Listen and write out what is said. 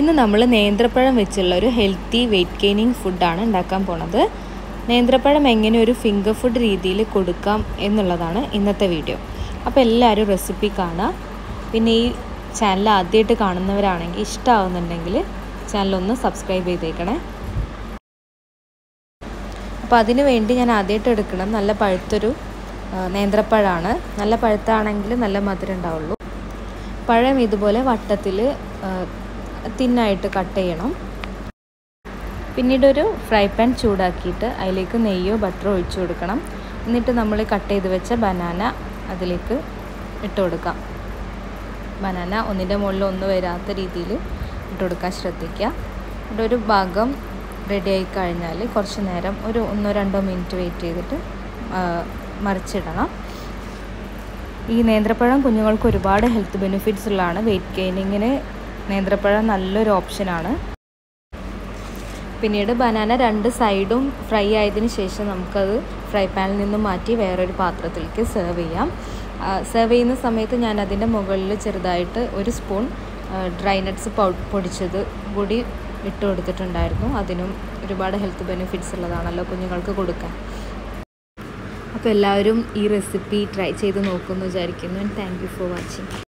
ഇന്ന് നമ്മൾ നേന്ത്രപ്പഴം വെച്ചുള്ള ഒരു ഹെൽത്തി വെയിറ്റ് ഗെയിനിങ് ഫുഡാണ് ഉണ്ടാക്കാൻ പോണത് നേന്ത്രപ്പഴം എങ്ങനെ ഒരു ഫിംഗർ ഫുഡ് രീതിയിൽ കൊടുക്കാം എന്നുള്ളതാണ് ഇന്നത്തെ വീഡിയോ അപ്പോൾ എല്ലാവരും റെസിപ്പി കാണാം പിന്നെ ഈ ചാനൽ ആദ്യമായിട്ട് കാണുന്നവരാണെങ്കിൽ ഇഷ്ടമാവുന്നുണ്ടെങ്കിൽ ചാനലൊന്ന് സബ്സ്ക്രൈബ് ചെയ്തേക്കണേ അപ്പോൾ അതിന് വേണ്ടി ഞാൻ ആദ്യമായിട്ട് എടുക്കണം നല്ല പഴുത്തൊരു നേന്ത്രപ്പഴമാണ് നല്ല പഴുത്താണെങ്കിൽ നല്ല മധുരം ഉണ്ടാവുള്ളൂ പഴം ഇതുപോലെ വട്ടത്തിൽ തിന്നായിട്ട് കട്ട് ചെയ്യണം പിന്നീട് ഒരു ഫ്രൈ പാൻ ചൂടാക്കിയിട്ട് അതിലേക്ക് നെയ്യോ ബട്ടറോ ഒഴിച്ചു കൊടുക്കണം എന്നിട്ട് നമ്മൾ കട്ട് ചെയ്ത് വെച്ച ബനാന അതിലേക്ക് ഇട്ട് കൊടുക്കാം ബനാന ഒന്നിൻ്റെ മുകളിൽ ഒന്ന് വരാത്ത രീതിയിൽ ഇട്ട് കൊടുക്കാൻ ശ്രദ്ധിക്കുക എന്നിട്ട് ഒരു ഭാഗം റെഡി ആയി കഴിഞ്ഞാൽ കുറച്ച് നേരം ഒരു ഒന്നോ രണ്ടോ മിനിറ്റ് വെയിറ്റ് ചെയ്തിട്ട് മറിച്ചിടണം ഈ നേന്ത്രപ്പഴം കുഞ്ഞുങ്ങൾക്ക് ഒരുപാട് ഹെൽത്ത് ബെനിഫിറ്റ്സ് ഉള്ളതാണ് വെയിറ്റ് ഗെയിനിങ്ങിന് നേന്ത്രപ്പഴം നല്ലൊരു ഓപ്ഷനാണ് പിന്നീട് ബനാന രണ്ട് സൈഡും ഫ്രൈ ആയതിന് ശേഷം നമുക്കത് ഫ്രൈ പാനിൽ നിന്നും മാറ്റി വേറൊരു പാത്രത്തിലേക്ക് സെർവ് ചെയ്യാം സെർവ് ചെയ്യുന്ന സമയത്ത് ഞാൻ അതിൻ്റെ മുകളിൽ ചെറുതായിട്ട് ഒരു സ്പൂൺ ഡ്രൈ നട്ട്സ് പൊടിച്ചത് കൂടി ഇട്ട് കൊടുത്തിട്ടുണ്ടായിരുന്നു അതിനും ഒരുപാട് ഹെൽത്ത് ബെനിഫിറ്റ്സ് ഉള്ളതാണല്ലോ കുഞ്ഞുങ്ങൾക്ക് കൊടുക്കാൻ അപ്പോൾ എല്ലാവരും ഈ റെസിപ്പി ട്രൈ ചെയ്ത് നോക്കുമെന്ന് വിചാരിക്കുന്നു താങ്ക് യു ഫോർ വാച്ചിങ്